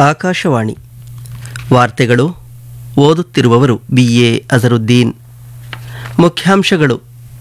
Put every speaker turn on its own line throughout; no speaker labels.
ಆಕಾಶವಾಣಿ ವಾರ್ತೆಗಳು ಓದುತ್ತಿರುವವರು B A Azharuddin ಮುಖ್ಯಾಂಶಗಳು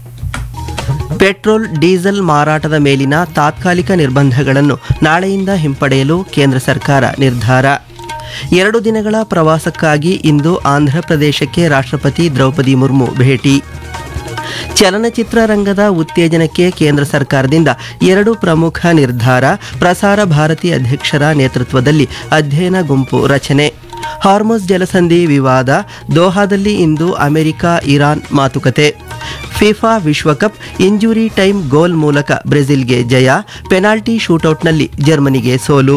ಪೆಟ್ರೋಲ್ ಡೀಸೆಲ್ ಮಾರಾಟದ ಮೇಲಿನ ತಾತ್ಕಾಲಿಕ ನಿರ್ಬಂಧಗಳನ್ನು ನಾಳೆಯಿಂದ ಹಿಂಪಡೆಯಲು ಕೇಂದ್ರ ಸರ್ಕಾರ ನಿರ್ಧಾರ ಎರಡು ದಿನಗಳ ಪ್ರವಾಸಕ್ಕಾಗಿ ಇಂದು ಆಂಧ್ರಪ್ರದೇಶಕ್ಕೆ ರಾಷ್ಟ್ರಪತಿ ದ್ರೌಪದಿ ಮುರ್ಮು ಭೇಟಿ ಚಲನಚಿತ್ರ ರಂಗದ ಉತ್ತೇಜನಕ್ಕೆ ಕೇಂದ್ರ ಸರ್ಕಾರದಿಂದ ಎರಡು ಪ್ರಮುಖ ನಿರ್ಧಾರ ಪ್ರಸಾರ ಭಾರತಿ ಅಧ್ಯಕ್ಷರ ನೇತೃತ್ವದಲ್ಲಿ ಅಧ್ಯಯನ ಗುಂಪು ರಚನೆ ಹಾರ್ಮೋಸ್ ಜಲಸಂಧಿ ವಿವಾದ ದೋಹಾದಲ್ಲಿ ಇಂದು ಅಮೆರಿಕ ಇರಾನ್ ಮಾತುಕತೆ ಫಿಫಾ ವಿಶ್ವಕಪ್ ಇಂಜುರಿ ಟೈಮ್ ಗೋಲ್ ಮೂಲಕ ಬ್ರೆಜಿಲ್ಗೆ ಜಯ ಪೆನಾಲ್ಟಿ ಶೂಟೌಟ್ನಲ್ಲಿ ಜರ್ಮನಿಗೆ ಸೋಲು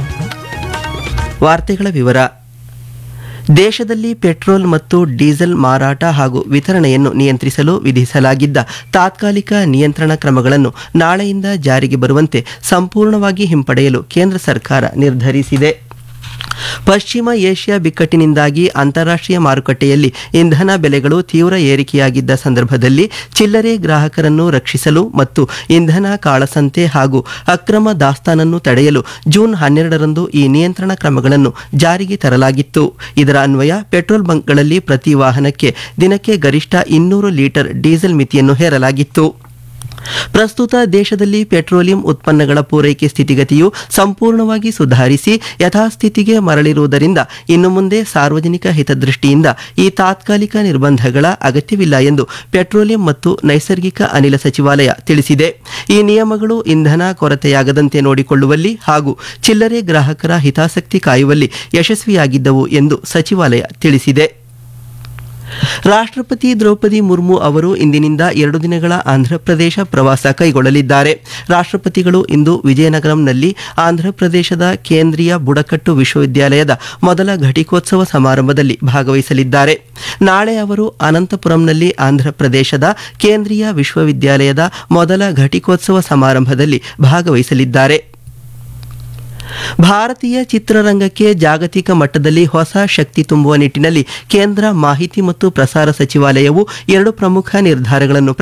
ವಾರ್ತೆಗಳ ವಿವರ ದೇಶದಲ್ಲಿ ಪೆಟ್ರೋಲ್ ಮತ್ತು ಡೀಸೆಲ್ ಮಾರಾಟ ಹಾಗೂ ವಿತರಣೆಯನ್ನು ನಿಯಂತ್ರಿಸಲು ವಿಧಿಸಲಾಗಿದ್ದ ತಾತ್ಕಾಲಿಕ ನಿಯಂತ್ರಣ ಕ್ರಮಗಳನ್ನು ನಾಳೆಯಿಂದ ಜಾರಿಗೆ ಬರುವಂತೆ ಸಂಪೂರ್ಣವಾಗಿ ಹಿಂಪಡೆಯಲು ಕೇಂದ್ರ ಸರ್ಕಾರ ನಿರ್ಧರಿಸಿದೆ ಪಶ್ಚಿಮ ಏಷ್ಯಾ ಬಿಕ್ಕಟ್ಟಿನಿಂದಾಗಿ ಅಂತಾರಾಷ್ಟ್ರೀಯ ಮಾರುಕಟ್ಟೆಯಲ್ಲಿ ಇಂಧನ ಬೆಲೆಗಳು ತೀವ್ರ ಏರಿಕೆಯಾಗಿದ್ದ ಸಂದರ್ಭದಲ್ಲಿ ಚಿಲ್ಲರೆ ಗ್ರಾಹಕರನ್ನು ರಕ್ಷಿಸಲು ಮತ್ತು ಇಂಧನ ಕಾಳಸಂತೆ ಹಾಗೂ ಅಕ್ರಮ ದಾಸ್ತಾನನ್ನು ತಡೆಯಲು ಜೂನ್ ಹನ್ನೆರಡರಂದು ಈ ನಿಯಂತ್ರಣ ಕ್ರಮಗಳನ್ನು ಜಾರಿಗೆ ತರಲಾಗಿತ್ತು ಇದರ ಅನ್ವಯ ಪೆಟ್ರೋಲ್ ಬಂಕ್ಗಳಲ್ಲಿ ಪ್ರತಿ ವಾಹನಕ್ಕೆ ದಿನಕ್ಕೆ ಗರಿಷ್ಠ ಇನ್ನೂರು ಲೀಟರ್ ಡೀಸೆಲ್ ಮಿತಿಯನ್ನು ಹೇರಲಾಗಿತ್ತು ಪ್ರಸ್ತುತ ದೇಶದಲ್ಲಿ ಪೆಟ್ರೋಲಿಯಂ ಉತ್ಪನ್ನಗಳ ಪೂರೈಕೆ ಸ್ಥಿತಿಗತಿಯು ಸಂಪೂರ್ಣವಾಗಿ ಸುಧಾರಿಸಿ ಯಥಾಸ್ಥಿತಿಗೆ ಮರಳಿರುವುದರಿಂದ ಇನ್ನು ಮುಂದೆ ಸಾರ್ವಜನಿಕ ಹಿತದೃಷ್ಟಿಯಿಂದ ಈ ತಾತ್ಕಾಲಿಕ ನಿರ್ಬಂಧಗಳ ಅಗತ್ಯವಿಲ್ಲ ಎಂದು ಪೆಟ್ರೋಲಿಯಂ ಮತ್ತು ನೈಸರ್ಗಿಕ ಅನಿಲ ಸಚಿವಾಲಯ ತಿಳಿಸಿದೆ ಈ ನಿಯಮಗಳು ಇಂಧನ ಕೊರತೆಯಾಗದಂತೆ ನೋಡಿಕೊಳ್ಳುವಲ್ಲಿ ಹಾಗೂ ಚಿಲ್ಲರೆ ಗ್ರಾಹಕರ ಹಿತಾಸಕ್ತಿ ಕಾಯುವಲ್ಲಿ ಯಶಸ್ವಿಯಾಗಿದ್ದವು ಎಂದು ಸಚಿವಾಲಯ ತಿಳಿಸಿದೆ ರಾಷ್ಟ್ರಪತಿ ದ್ರೌಪದಿ ಮುರ್ಮು ಅವರು ಇಂದಿನಿಂದ ಎರಡು ದಿನಗಳ ಆಂಧ್ರಪ್ರದೇಶ ಪ್ರವಾಸ ಕೈಗೊಳ್ಳಲಿದ್ದಾರೆ ರಾಷ್ಟ್ರಪತಿಗಳು ಇಂದು ವಿಜಯನಗರಂನಲ್ಲಿ ಆಂಧ್ರಪ್ರದೇಶದ ಕೇಂದ್ರೀಯ ಬುಡಕಟ್ಟು ವಿಶ್ವವಿದ್ಯಾಲಯದ ಮೊದಲ ಘಟಿಕೋತ್ಸವ ಸಮಾರಂಭದಲ್ಲಿ ಭಾಗವಹಿಸಲಿದ್ದಾರೆ ನಾಳೆ ಅವರು ಅನಂತಪುರಂನಲ್ಲಿ ಆಂಧ್ರಪ್ರದೇಶದ ಕೇಂದ್ರೀಯ ವಿಶ್ವವಿದ್ಯಾಲಯದ ಮೊದಲ ಘಟಿಕೋತ್ಸವ ಸಮಾರಂಭದಲ್ಲಿ ಭಾಗವಹಿಸಲಿದ್ದಾರೆ ಭಾರತೀಯ ಚಿತ್ರರಂಗಕ್ಕೆ ಜಾಗತಿಕ ಮಟ್ಟದಲ್ಲಿ ಹೊಸ ಶಕ್ತಿ ತುಂಬುವ ನಿಟ್ಟಿನಲ್ಲಿ ಕೇಂದ್ರ ಮಾಹಿತಿ ಮತ್ತು ಪ್ರಸಾರ ಸಚಿವಾಲಯವು ಎರಡು ಪ್ರಮುಖ ನಿರ್ಧಾರಗಳನ್ನು